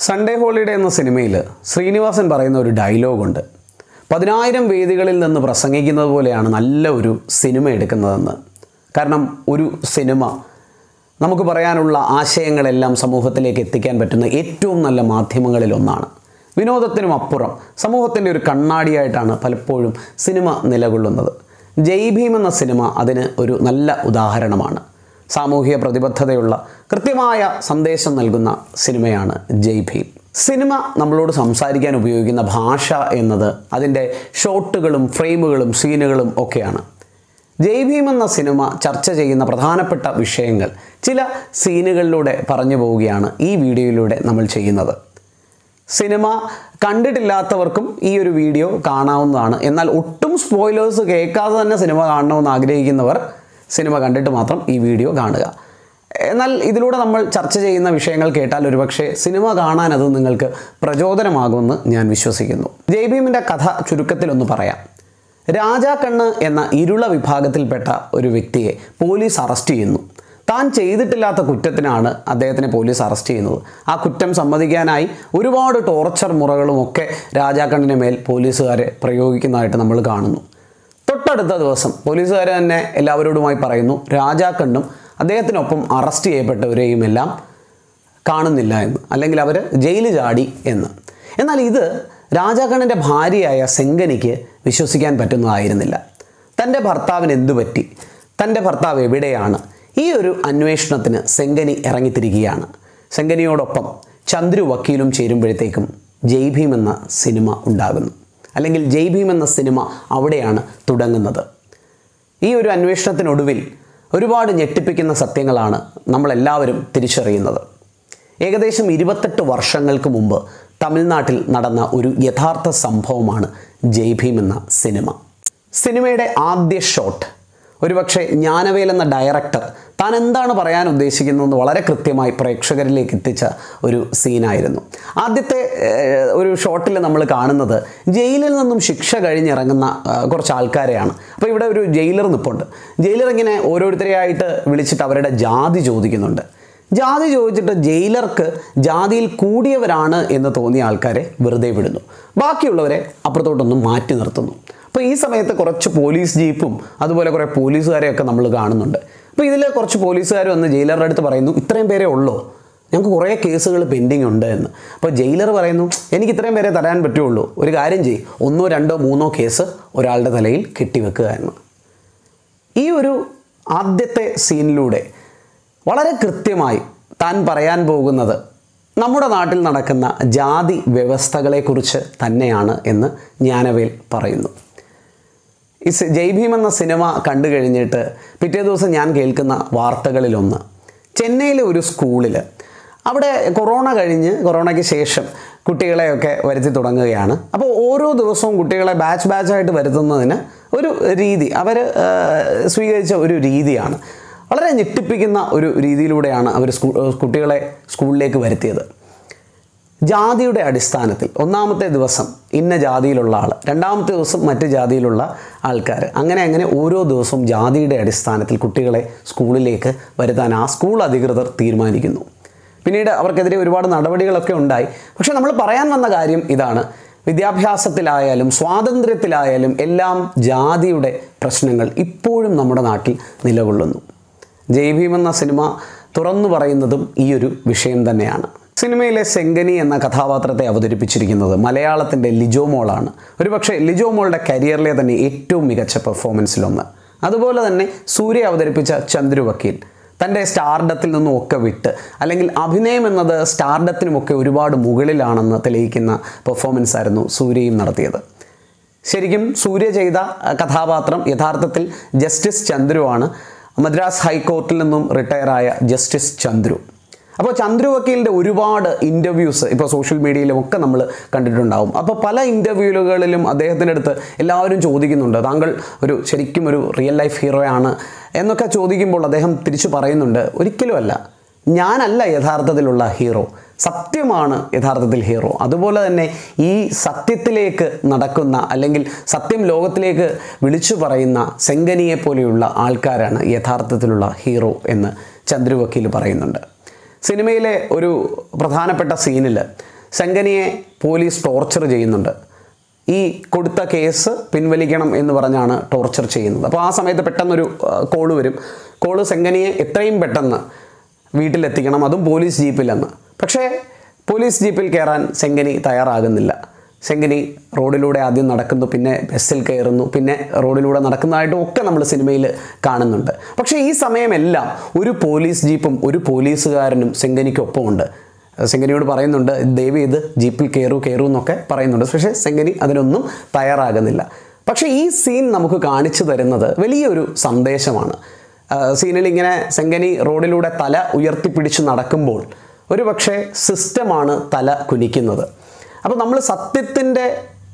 Sunday holiday എന്ന സിനിമയിൽ ശ്രീനിവാസൻ പറയുന്ന ഒരു ഡയലോഗുണ്ട് പതിനായിരം വേദികളിൽ നിന്ന് പ്രസംഗിക്കുന്നത് പോലെയാണ് നല്ല ഒരു സിനിമ എടുക്കുന്നതെന്ന് കാരണം ഒരു സിനിമ നമുക്ക് പറയാനുള്ള ആശയങ്ങളെല്ലാം സമൂഹത്തിലേക്ക് എത്തിക്കാൻ പറ്റുന്ന ഏറ്റവും നല്ല മാധ്യമങ്ങളിൽ ഒന്നാണ് വിനോദത്തിനും അപ്പുറം സമൂഹത്തിൻ്റെ ഒരു കണ്ണാടിയായിട്ടാണ് പലപ്പോഴും സിനിമ നിലകൊള്ളുന്നത് ജയ് ഭീം എന്ന സിനിമ അതിന് ഒരു നല്ല ഉദാഹരണമാണ് സാമൂഹിക പ്രതിബദ്ധതയുള്ള കൃത്യമായ സന്ദേശം നൽകുന്ന സിനിമയാണ് ജയ് ഭീം സിനിമ നമ്മളോട് സംസാരിക്കാൻ ഉപയോഗിക്കുന്ന ഭാഷ എന്നത് അതിൻ്റെ ഷോട്ടുകളും ഫ്രെയിമുകളും സീനുകളും ഒക്കെയാണ് ജയ് ഭീം എന്ന സിനിമ ചർച്ച ചെയ്യുന്ന പ്രധാനപ്പെട്ട വിഷയങ്ങൾ ചില സീനുകളിലൂടെ പറഞ്ഞു പോവുകയാണ് ഈ വീഡിയോയിലൂടെ നമ്മൾ ചെയ്യുന്നത് സിനിമ കണ്ടിട്ടില്ലാത്തവർക്കും ഈ ഒരു വീഡിയോ കാണാവുന്നതാണ് എന്നാൽ ഒട്ടും സ്പോയിലേഴ്സ് കേൾക്കാതെ തന്നെ സിനിമ കാണണമെന്ന് ആഗ്രഹിക്കുന്നവർ സിനിമ കണ്ടിട്ട് മാത്രം ഈ വീഡിയോ കാണുക എന്നാൽ ഇതിലൂടെ നമ്മൾ ചർച്ച ചെയ്യുന്ന വിഷയങ്ങൾ കേട്ടാൽ ഒരുപക്ഷെ സിനിമ കാണാൻ അത് നിങ്ങൾക്ക് പ്രചോദനമാകുമെന്ന് ഞാൻ വിശ്വസിക്കുന്നു ജയ് ഭീമിൻ്റെ കഥ ചുരുക്കത്തിലൊന്ന് പറയാം രാജാക്കണ്ണ് എന്ന ഇരുള വിഭാഗത്തിൽപ്പെട്ട ഒരു വ്യക്തിയെ പോലീസ് അറസ്റ്റ് ചെയ്യുന്നു താൻ ചെയ്തിട്ടില്ലാത്ത കുറ്റത്തിനാണ് അദ്ദേഹത്തിനെ പോലീസ് അറസ്റ്റ് ചെയ്യുന്നത് ആ കുറ്റം സമ്മതിക്കാനായി ഒരുപാട് ടോർച്ചർ മുറകളും ഒക്കെ രാജാക്കണ്ണിന് മേൽ പോലീസുകാരെ പ്രയോഗിക്കുന്നതായിട്ട് നമ്മൾ കാണുന്നു തൊട്ടടുത്ത ദിവസം പോലീസുകാർ തന്നെ എല്ലാവരോടുമായി പറയുന്നു രാജാക്കണ്ണും അദ്ദേഹത്തിനൊപ്പം അറസ്റ്റ് ചെയ്യപ്പെട്ടവരെയും എല്ലാം കാണുന്നില്ല എന്ന് അല്ലെങ്കിൽ അവർ ജയിലിൽ ചാടി എന്ന് എന്നാൽ ഇത് രാജാക്കണ്ണൻ്റെ ഭാര്യയായ സെങ്കനിക്ക് വിശ്വസിക്കാൻ പറ്റുന്നതായിരുന്നില്ല തൻ്റെ ഭർത്താവിന് എന്തു പറ്റി തൻ്റെ ഭർത്താവ് എവിടെയാണ് ഈ ഒരു അന്വേഷണത്തിന് സെങ്കനി ഇറങ്ങിത്തിരിക്കുകയാണ് സെങ്കനിയോടൊപ്പം ചന്ദ്രു വക്കീലും ചേരുമ്പോഴത്തേക്കും ജയ് ഭീം എന്ന സിനിമ ഉണ്ടാകുന്നു അല്ലെങ്കിൽ ജയ് ഭീം എന്ന സിനിമ അവിടെയാണ് തുടങ്ങുന്നത് ഈ ഒരു അന്വേഷണത്തിനൊടുവിൽ ഒരുപാട് ഞെട്ടിപ്പിക്കുന്ന സത്യങ്ങളാണ് നമ്മളെല്ലാവരും തിരിച്ചറിയുന്നത് ഏകദേശം ഇരുപത്തെട്ട് വർഷങ്ങൾക്ക് മുമ്പ് തമിഴ്നാട്ടിൽ നടന്ന ഒരു യഥാർത്ഥ സംഭവമാണ് ജയ് ഭീം എന്ന സിനിമ സിനിമയുടെ ആദ്യ ഷോട്ട് ഒരുപക്ഷെ ജ്ഞാനവേൽ എന്ന ഡയറക്ടർ താൻ എന്താണ് പറയാൻ ഉദ്ദേശിക്കുന്നതെന്ന് വളരെ കൃത്യമായി പ്രേക്ഷകരിലേക്ക് എത്തിച്ച ഒരു സീനായിരുന്നു ആദ്യത്തെ ഏഹ്, ഒരു ഷോട്ടിൽ നമ്മൾ കാണുന്നത് ജയിലിൽ നിന്നും ശിക്ഷ കഴിഞ്ഞിറങ്ങുന്ന ആ, കുറച്ച് ആൾക്കാരെയാണ് അപ്പോൾ ഇവിടെ ഒരു ജയിലർ നിൽപ്പുണ്ട് ജയിലർ ഇങ്ങനെ ഓരോരുത്തരെയായിട്ട് വിളിച്ചിട്ട് അവരുടെ ജാതി ചോദിക്കുന്നുണ്ട് ജാതി ചോദിച്ചിട്ട് ജയിലർക്ക് ജാതിയിൽ കൂടിയവരാണ് എന്ന് തോന്നിയ ആൾക്കാരെ വെറുതെ വിടുന്നു ബാക്കിയുള്ളവരെ അപ്പുറത്തോട്ടൊന്നും മാറ്റി നിർത്തുന്നു അപ്പോൾ ഈ സമയത്ത് കുറച്ച് പോലീസ് ജീപ്പും അതുപോലെ കുറേ പോലീസുകാരെയൊക്കെ നമ്മൾ കാണുന്നുണ്ട് അപ്പോൾ ഇതിൽ കുറച്ച് പോലീസുകാർ വന്ന് ജയിലറുടെ അടുത്ത് പറയുന്നു ഇത്രയും പേരെ ഉള്ളോ ഞങ്ങൾക്ക് കുറേ കേസുകൾ പെൻഡിങ് ഉണ്ട് എന്ന് അപ്പോൾ ജയിലർ പറയുന്നു എനിക്ക് ഇത്രയും പേരെ തരാൻ പറ്റുള്ളൂ ഒരു കാര്യം ചെയ്യ് ഒന്നോ രണ്ടോ മൂന്നോ കേസ് ഒരാളുടെ തലയിൽ കെട്ടിവെക്കുക എന്ന് ഈ ഒരു ആദ്യത്തെ സീനിലൂടെ വളരെ കൃത്യമായി താൻ പറയാൻ പോകുന്നത് നമ്മുടെ നാട്ടിൽ നടക്കുന്ന ജാതി വ്യവസ്ഥകളെക്കുറിച്ച് തന്നെയാണ് എന്ന് ജ്ഞാനവേൽ പറയുന്നു ഈ സി- ജയ് ഭീം എന്ന സിനിമ കണ്ടു കഴിഞ്ഞിട്ട് പിറ്റേ ദിവസം ഞാൻ കേൾക്കുന്ന വാർത്തകളിലൊന്ന് ചെന്നൈയിലെ ഒരു സ്കൂളിൽ അവിടെ കൊറോണ കഴിഞ്ഞ് കൊറോണയ്ക്ക് ശേഷം കുട്ടികളെയൊക്കെ വരുത്തി തുടങ്ങുകയാണ് അപ്പോൾ ഓരോ ദിവസവും കുട്ടികളെ ബാച്ച് ബാച്ചായിട്ട് വരുത്തുന്നതിന് ഒരു രീതി അവർ സ്വീകരിച്ച ഒരു രീതിയാണ് വളരെ ഞെട്ടിപ്പിക്കുന്ന ഒരു രീതിയിലൂടെയാണ് അവർ സ്കൂ കുട്ടികളെ സ്കൂളിലേക്ക് വരുത്തിയത് ജാതിയുടെ അടിസ്ഥാനത്തിൽ ഒന്നാമത്തെ ദിവസം ഇന്ന ജാതിയിലുള്ള ആൾ രണ്ടാമത്തെ ദിവസം മറ്റ് ജാതിയിലുള്ള ആൾക്കാർ അങ്ങനെ അങ്ങനെ ഓരോ ദിവസവും ജാതിയുടെ അടിസ്ഥാനത്തിൽ കുട്ടികളെ സ്കൂളിലേക്ക് വരുത്താൻ ആ സ്കൂൾ അധികൃതർ തീരുമാനിക്കുന്നു പിന്നീട് അവർക്കെതിരെ ഒരുപാട് നടപടികളൊക്കെ ഉണ്ടായി പക്ഷേ നമ്മൾ പറയാൻ വന്ന കാര്യം ഇതാണ് വിദ്യാഭ്യാസത്തിലായാലും സ്വാതന്ത്ര്യത്തിലായാലും എല്ലാം ജാതിയുടെ പ്രശ്നങ്ങൾ ഇപ്പോഴും നമ്മുടെ നാട്ടിൽ നിലകൊള്ളുന്നു ജയ് ഭീം എന്ന സിനിമ തുറന്നു പറയുന്നതും ഈ ഒരു വിഷയം തന്നെയാണ് സിനിമയിലെ സെങ്കനി എന്ന കഥാപാത്രത്തെ അവതരിപ്പിച്ചിരിക്കുന്നത് മലയാളത്തിൻ്റെ ലിജോ മോളാണ് ഒരുപക്ഷെ ലിജോ മോളുടെ കരിയറിലെ തന്നെ ഏറ്റവും മികച്ച പെർഫോമൻസിലൊന്ന് അതുപോലെ തന്നെ സൂര്യ അവതരിപ്പിച്ച ചന്ദ്രു വക്കീൽ തൻ്റെ സ്റ്റാർഡത്തിൽ നിന്നും ഒക്കെ വിട്ട് അല്ലെങ്കിൽ അഭിനയം എന്നത് സ്റ്റാർഡത്തിനുമൊക്കെ ഒരുപാട് മുകളിലാണെന്ന് തെളിയിക്കുന്ന പെർഫോമൻസ് ആയിരുന്നു സൂര്യയും നടത്തിയത് ശരിക്കും സൂര്യ ചെയ്ത അഹ്, കഥാപാത്രം യഥാർത്ഥത്തിൽ ജസ്റ്റിസ് ചന്ദ്രുവാണ് മദ്രാസ് ഹൈക്കോർട്ടിൽ നിന്നും റിട്ടയറായ ജസ്റ്റിസ് ചന്ദ്രു അപ്പോൾ ചന്ദ്രു വക്കീലിൻ്റെ ഒരുപാട് ഇൻ്റർവ്യൂസ് ഇപ്പോൾ സോഷ്യൽ മീഡിയയിലും ഒക്കെ നമ്മൾ കണ്ടിട്ടുണ്ടാവും അപ്പോൾ പല ഇൻ്റർവ്യൂകളിലും അദ്ദേഹത്തിൻ്റെ അടുത്ത് എല്ലാവരും ചോദിക്കുന്നുണ്ട് താങ്കൾ ഒരു ശരിക്കും ഒരു റിയൽ ലൈഫ് ഹീറോയാണ് എന്നൊക്കെ ചോദിക്കുമ്പോൾ അദ്ദേഹം തിരിച്ചു പറയുന്നുണ്ട് ഒരിക്കലുമല്ല ഞാനല്ല യഥാർത്ഥത്തിലുള്ള ഹീറോ സത്യമാണ് യഥാർത്ഥത്തിൽ ഹീറോ അതുപോലെ തന്നെ ഈ സത്യത്തിലേക്ക് നടക്കുന്ന അല്ലെങ്കിൽ സത്യം ലോകത്തിലേക്ക് വിളിച്ചു പറയുന്ന സെങ്കനിയെ പോലെയുള്ള ആൾക്കാരാണ് യഥാർത്ഥത്തിലുള്ള ഹീറോ എന്ന് ചന്ദ്രു വക്കീൽ പറയുന്നുണ്ട് സിനിമയിലെ ഒരു പ്രധാനപ്പെട്ട സീനിൽ ശങ്കനിയെ പോലീസ് ടോർച്ചർ ചെയ്യുന്നുണ്ട് ഈ കൊടുത്ത കേസ് പിൻവലിക്കണം എന്ന് പറഞ്ഞാണ് ടോർച്ചർ ചെയ്യുന്നത് അപ്പോൾ ആ സമയത്ത് പെട്ടെന്നൊരു കോള് വരും കോള് സെങ്കനിയെ എത്രയും പെട്ടെന്ന് വീട്ടിലെത്തിക്കണം അതും പോലീസ് ജീപ്പിലെന്ന് പക്ഷേ പോലീസ് ജീപ്പിൽ കയറാൻ സെങ്കനി തയ്യാറാകുന്നില്ല സെങ്കനി റോഡിലൂടെ ആദ്യം നടക്കുന്നു പിന്നെ ബസ്സിൽ കയറുന്നു പിന്നെ റോഡിലൂടെ നടക്കുന്നതായിട്ടും ഒക്കെ നമ്മൾ സിനിമയിൽ കാണുന്നുണ്ട് പക്ഷേ ഈ സമയമെല്ലാം ഒരു പോലീസ് ജീപ്പും ഒരു പോലീസുകാരനും സെങ്കനിക്കൊപ്പമുണ്ട് സെങ്കനിയോട് പറയുന്നുണ്ട് ദയവ് ചെയ്ത് ജീപ്പിൽ കയറൂ കയറൂ എന്നൊക്കെ പറയുന്നുണ്ട് പക്ഷേ സെങ്കനി അതിനൊന്നും തയ്യാറാകുന്നില്ല പക്ഷേ ഈ സീൻ നമുക്ക് കാണിച്ചു തരുന്നത് വലിയൊരു സന്ദേശമാണ് ആ, സീനിൽ ഇങ്ങനെ സെങ്കനി റോഡിലൂടെ തല ഉയർത്തിപ്പിടിച്ച് നടക്കുമ്പോൾ ഒരു പക്ഷേ സിസ്റ്റമാണ് തല കുനിക്കുന്നത് അപ്പോൾ നമ്മൾ സത്യത്തിൻ്റെ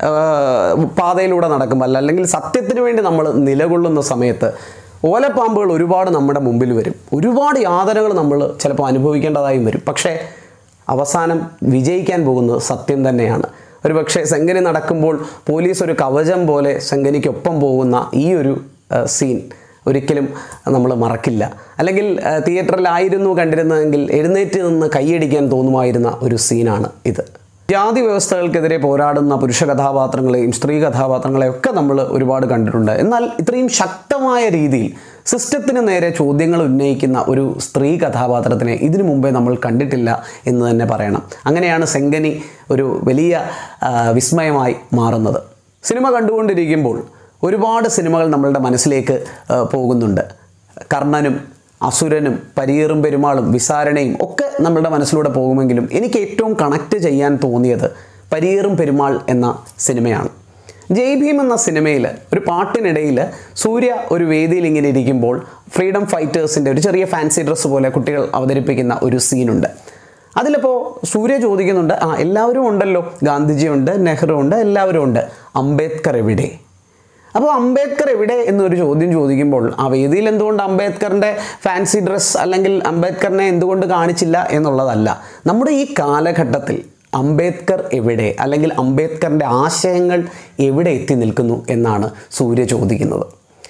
പാതയിലൂടെ നടക്കുമ്പോൾ അല്ല അല്ലെങ്കിൽ സത്യത്തിന് വേണ്ടി നമ്മൾ നിലകൊള്ളുന്ന സമയത്ത് ഓലപ്പാമ്പുകൾ ഒരുപാട് നമ്മുടെ മുമ്പിൽ വരും ഒരുപാട് യാതനകൾ നമ്മൾ ചിലപ്പോൾ അനുഭവിക്കേണ്ടതായും വരും പക്ഷേ അവസാനം വിജയിക്കാൻ പോകുന്നത് സത്യം തന്നെയാണ് ഒരു പക്ഷേ സെങ്കനി നടക്കുമ്പോൾ പോലീസ് ഒരു കവചം പോലെ സെങ്കനിക്കൊപ്പം പോകുന്ന ഈ ഒരു ആ, സീൻ ഒരിക്കലും നമ്മൾ മറക്കില്ല അല്ലെങ്കിൽ ആ, തിയേറ്ററിലായിരുന്നു കണ്ടിരുന്നതെങ്കിൽ എഴുന്നേറ്റ് നിന്ന് കൈയടിക്കാൻ തോന്നുമായിരുന്ന ഒരു സീനാണ് ഇത് ജാതി വ്യവസ്ഥകൾക്കെതിരെ പോരാടുന്ന പുരുഷ കഥാപാത്രങ്ങളെയും സ്ത്രീ കഥാപാത്രങ്ങളെയും ഒക്കെ നമ്മൾ ഒരുപാട് കണ്ടിട്ടുണ്ട് എന്നാൽ ഇത്രയും ശക്തമായ രീതിയിൽ സിസ്റ്റത്തിന് നേരെ ചോദ്യങ്ങൾ ഉന്നയിക്കുന്ന ഒരു സ്ത്രീ കഥാപാത്രത്തിനെ ഇതിനു മുമ്പേ നമ്മൾ കണ്ടിട്ടില്ല എന്ന് തന്നെ പറയണം അങ്ങനെയാണ് സെങ്കനി ഒരു വലിയ ആ, വിസ്മയമായി മാറുന്നത് സിനിമ കണ്ടുകൊണ്ടിരിക്കുമ്പോൾ ഒരുപാട് സിനിമകൾ നമ്മളുടെ മനസ്സിലേക്ക് ആ, പോകുന്നുണ്ട് കർണനും അസുരനും പരിയേറും പെരുമാളും വിസാരണയും ഒക്കെ നമ്മളുടെ മനസ്സിലൂടെ പോകുമെങ്കിലും എനിക്ക് ഏറ്റവും കണക്ട് ചെയ്യാൻ തോന്നിയത് പരിയേറും പെരുമാൾ എന്ന സിനിമയാണ് ജയ് ഭീം എന്ന സിനിമയിൽ ഒരു പാട്ടിനിടയിൽ സൂര്യ ഒരു വേദിയിൽ ഇങ്ങനെ ഇരിക്കുമ്പോൾ ഫ്രീഡം ഫൈറ്റേഴ്സിൻ്റെ ഒരു ചെറിയ ഫാൻസി ഡ്രസ്സ് പോലെ കുട്ടികൾ അവതരിപ്പിക്കുന്ന ഒരു സീനുണ്ട് അതിലിപ്പോൾ സൂര്യ ചോദിക്കുന്നുണ്ട് ആ എല്ലാവരും ഉണ്ടല്ലോ ഗാന്ധിജി ഉണ്ട് നെഹ്റു ഉണ്ട് എല്ലാവരും ഉണ്ട് അംബേദ്കർ എവിടെ അപ്പോൾ അംബേദ്കർ എവിടെ എന്നൊരു ചോദ്യം ചോദിക്കുമ്പോൾ ആ വേദിയിൽ എന്തുകൊണ്ട് അംബേദ്കറിൻ്റെ ഫാൻസി ഡ്രസ്സ് അല്ലെങ്കിൽ അംബേദ്കറിനെ എന്തുകൊണ്ട് കാണിച്ചില്ല എന്നുള്ളതല്ല നമ്മുടെ ഈ കാലഘട്ടത്തിൽ അംബേദ്കർ എവിടെ അല്ലെങ്കിൽ അംബേദ്കറിൻ്റെ ആശയങ്ങൾ എവിടെ എത്തി നിൽക്കുന്നു എന്നാണ് സൂര്യ ചോദിക്കുന്നത്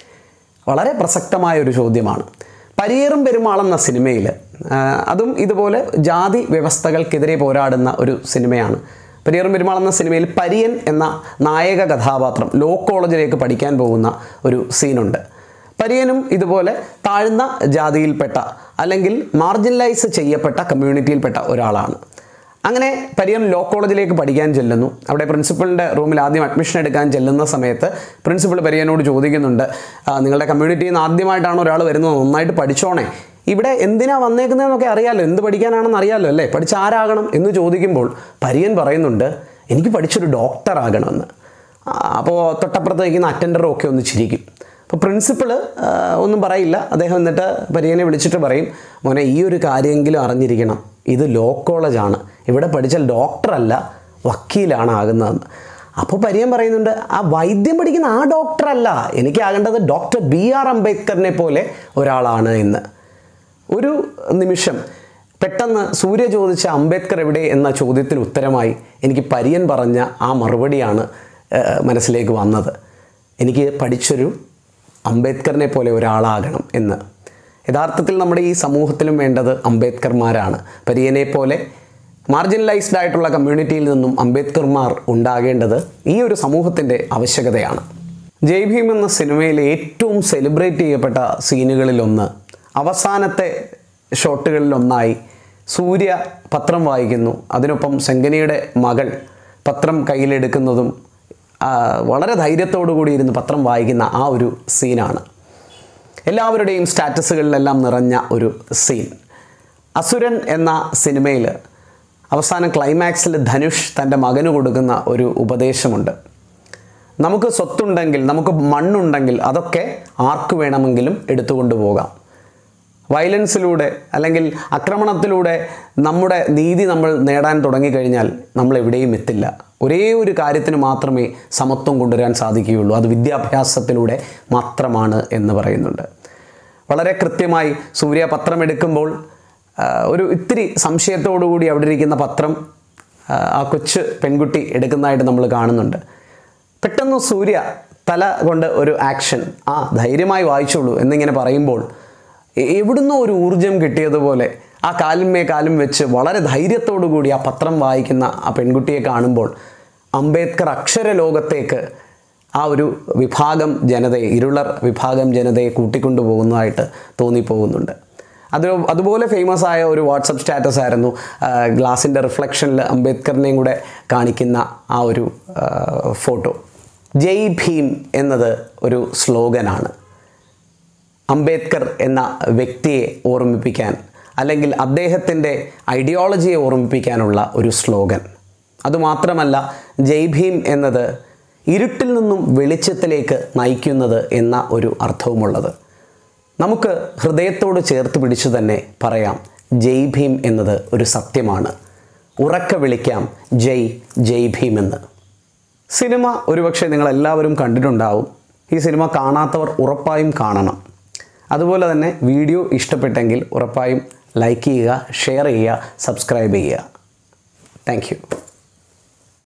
വളരെ പ്രസക്തമായ ഒരു ചോദ്യമാണ് പരിയേറും പെരുമാൾ എന്ന സിനിമയിൽ അതും ഇതുപോലെ ജാതി വ്യവസ്ഥകൾക്കെതിരെ പോരാടുന്ന ഒരു സിനിമയാണ് പരിയേറും പെരുമാൾ എന്ന സിനിമയിൽ പരിയൻ എന്ന നായക കഥാപാത്രം ലോ കോളേജിലേക്ക് പഠിക്കാൻ പോകുന്ന ഒരു സീനുണ്ട് പരിയനും ഇതുപോലെ താഴ്ന്ന ജാതിയിൽപ്പെട്ട അല്ലെങ്കിൽ മാർജിനലൈസ് ചെയ്യപ്പെട്ട കമ്മ്യൂണിറ്റിയിൽപ്പെട്ട ഒരാളാണ് അങ്ങനെ പരിയം ലോ കോളേജിലേക്ക് പഠിക്കാൻ ചെല്ലുന്നു അവിടെ പ്രിൻസിപ്പളിൻ്റെ റൂമിൽ ആദ്യം അഡ്മിഷൻ എടുക്കാൻ ചെല്ലുന്ന സമയത്ത് പ്രിൻസിപ്പൾ പരിയനോട് ചോദിക്കുന്നുണ്ട് "ആ, നിങ്ങളുടെ കമ്മ്യൂണിറ്റിയിൽ നിന്ന് ആദ്യമായിട്ടാണ് ഒരാൾ വരുന്നത് നന്നായിട്ട് പഠിച്ചോണേ ഇവിടെ എന്തിനാ വന്നേക്കുന്നതെന്നൊക്കെ അറിയാലോ എന്ത് പഠിക്കാനാണെന്ന് അറിയാലോ അല്ലേ പഠിച്ച ആരാകണം എന്ന് ചോദിക്കുമ്പോൾ പരിയൻ പറയുന്നുണ്ട് എനിക്ക് പഠിച്ചൊരു ഡോക്ടർ ആകണമെന്ന് ആ, അപ്പോൾ തൊട്ടപ്പുറത്ത് നിൽക്കുന്ന അറ്റൻഡറും ഒക്കെ ഒന്ന് ചിരിക്കും അപ്പോൾ പ്രിൻസിപ്പൾ ഒന്നും പറയില്ല അദ്ദേഹം എന്നിട്ട് പരിയനെ വിളിച്ചിട്ട് പറയും മോനെ ഈ ഒരു കാര്യമെങ്കിലും അറിഞ്ഞിരിക്കണം ഇത് ലോ കോളേജാണ് ഇവിടെ പഠിച്ചാൽ ഡോക്ടറല്ല വക്കീലാണ് ആകുന്നതെന്ന് അപ്പോൾ പരിയൻ പറയുന്നുണ്ട് ആ വൈദ്യം പഠിക്കുന്ന ആ ഡോക്ടറല്ല എനിക്കാകേണ്ടത് ഡോക്ടർ ബി ആർ അംബേദ്കറിനെ പോലെ ഒരാളാണ് എന്ന് ഒരു നിമിഷം പെട്ടെന്ന് സൂര്യ ചോദിച്ച അംബേദ്കർ എവിടെ എന്ന ചോദ്യത്തിന് ഉത്തരമായി എനിക്ക് പരിയൻ പറഞ്ഞ ആ മറുപടിയാണ് ഏഹ്, മനസ്സിലേക്ക് വന്നത് എനിക്ക് പഠിച്ചൊരു അംബേദ്കറിനെ പോലെ ഒരാളാകണം എന്ന് യഥാർത്ഥത്തിൽ നമ്മുടെ ഈ സമൂഹത്തിലും വേണ്ടത് അംബേദ്കർമാരാണ് പരിയനെ പോലെ മാർജിനലൈസ്ഡ് ആയിട്ടുള്ള കമ്മ്യൂണിറ്റിയിൽ നിന്നും അംബേദ്കർമാർ ഉണ്ടാകേണ്ടത് ഈ ഒരു സമൂഹത്തിൻ്റെ ആവശ്യകതയാണ് ജയ് ഭീം എന്ന സിനിമയിലെ ഏറ്റവും സെലിബ്രേറ്റ് ചെയ്യപ്പെട്ട സീനുകളിലൊന്ന് അവസാനത്തെ ഷോട്ടുകളിലൊന്നായി സൂര്യ പത്രം വായിക്കുന്നു അതിനൊപ്പം ശങ്കനിയുടെ മകൾ പത്രം കയ്യിലെടുക്കുന്നതും ആ, വളരെ ധൈര്യത്തോടു കൂടി ഇരുന്ന് പത്രം വായിക്കുന്ന ആ ഒരു സീനാണ് എല്ലാവരുടെയും സ്റ്റാറ്റസുകളിലെല്ലാം നിറഞ്ഞ ഒരു സീൻ അസുരൻ എന്ന സിനിമയിൽ അവസാനം ക്ലൈമാക്സിൽ ധനുഷ് തൻ്റെ മകന് കൊടുക്കുന്ന ഒരു ഉപദേശമുണ്ട് നമുക്ക് സ്വത്തുണ്ടെങ്കിൽ നമുക്ക് മണ്ണുണ്ടെങ്കിൽ അതൊക്കെ ആർക്ക് വേണമെങ്കിലും എടുത്തുകൊണ്ട് പോകാം വയലൻസിലൂടെ അല്ലെങ്കിൽ ആക്രമണത്തിലൂടെ നമ്മുടെ നീതി നമ്മൾ നേടാൻ തുടങ്ങിക്കഴിഞ്ഞാൽ നമ്മൾ എവിടെയും എത്തില്ല ഒരേ ഒരു കാര്യത്തിന് മാത്രമേ സമത്വം കൊണ്ടുവരാൻ സാധിക്കുകയുള്ളൂ അത് വിദ്യാഭ്യാസത്തിലൂടെ മാത്രമാണ് എന്ന് പറയുന്നുണ്ട് വളരെ കൃത്യമായി സൂര്യ പത്രം എടുക്കുമ്പോൾ ആ, ഒരു ഇത്തിരി സംശയത്തോടു കൂടി അവിടെ ഇരിക്കുന്ന പത്രം ആ, ആ കൊച്ചു പെൺകുട്ടി എടുക്കുന്നതായിട്ട് നമ്മൾ കാണുന്നുണ്ട് പെട്ടെന്ന് സൂര്യ തല കൊണ്ട് ഒരു ആക്ഷൻ ആ ധൈര്യമായി വായിച്ചോളൂ എന്നിങ്ങനെ പറയുമ്പോൾ എ- എവിടുന്നോ ഒരു ഊർജം കിട്ടിയതുപോലെ ആ കാലിന്മേ കാലും വെച്ച് വളരെ ധൈര്യത്തോടു കൂടി ആ പത്രം വായിക്കുന്ന ആ പെൺകുട്ടിയെ കാണുമ്പോൾ അംബേദ്കർ അക്ഷര ലോകത്തേക്ക് ആ ഒരു വിഭാഗം ജനതയെ ഇരുളർ വിഭാഗം ജനതയെ കൂട്ടിക്കൊണ്ടുപോകുന്നതായിട്ട് തോന്നിപ്പോകുന്നുണ്ട് അത് അതുപോലെ ഫേമസ് ആയ ഒരു വാട്സപ്പ് സ്റ്റാറ്റസ് ആയിരുന്നു ഗ്ലാസിൻ്റെ റിഫ്ലക്ഷനിൽ അംബേദ്കറിനെയും കൂടെ കാണിക്കുന്ന ആ ഒരു ആ, ഫോട്ടോ ജയ് ഭീം എന്നത് ഒരു സ്ലോഗനാണ് അംബേദ്കർ എന്ന വ്യക്തിയെ ഓർമ്മിപ്പിക്കാൻ അല്ലെങ്കിൽ അദ്ദേഹത്തിൻ്റെ ഐഡിയോളജിയെ ഓർമ്മിപ്പിക്കാനുള്ള ഒരു സ്ലോഗൻ അതുമാത്രമല്ല ജയ് ഭീം എന്നത് ഇരുട്ടിൽ നിന്നും വെളിച്ചത്തിലേക്ക് നയിക്കുന്നത് എന്ന ഒരു അർത്ഥവുമുള്ളത് നമുക്ക് ഹൃദയത്തോട് ചേർത്ത് പിടിച്ചു തന്നെ പറയാം ജയ് ഭീം എന്നത് ഒരു സത്യമാണ് ഉറക്കെ വിളിക്കാം ജയ് ജയ് ഭീം എന്ന് സിനിമ ഒരുപക്ഷെ നിങ്ങളെല്ലാവരും കണ്ടിട്ടുണ്ടാവും ഈ സിനിമ കാണാത്തവർ ഉറപ്പായും കാണണം അതുപോലെ തന്നെ വീഡിയോ ഇഷ്ടപ്പെട്ടെങ്കിൽ ഉറപ്പായും ലൈക്ക് ചെയ്യുക ഷെയർ ചെയ്യുക സബ്സ്ക്രൈബ് ചെയ്യുക താങ്ക് യു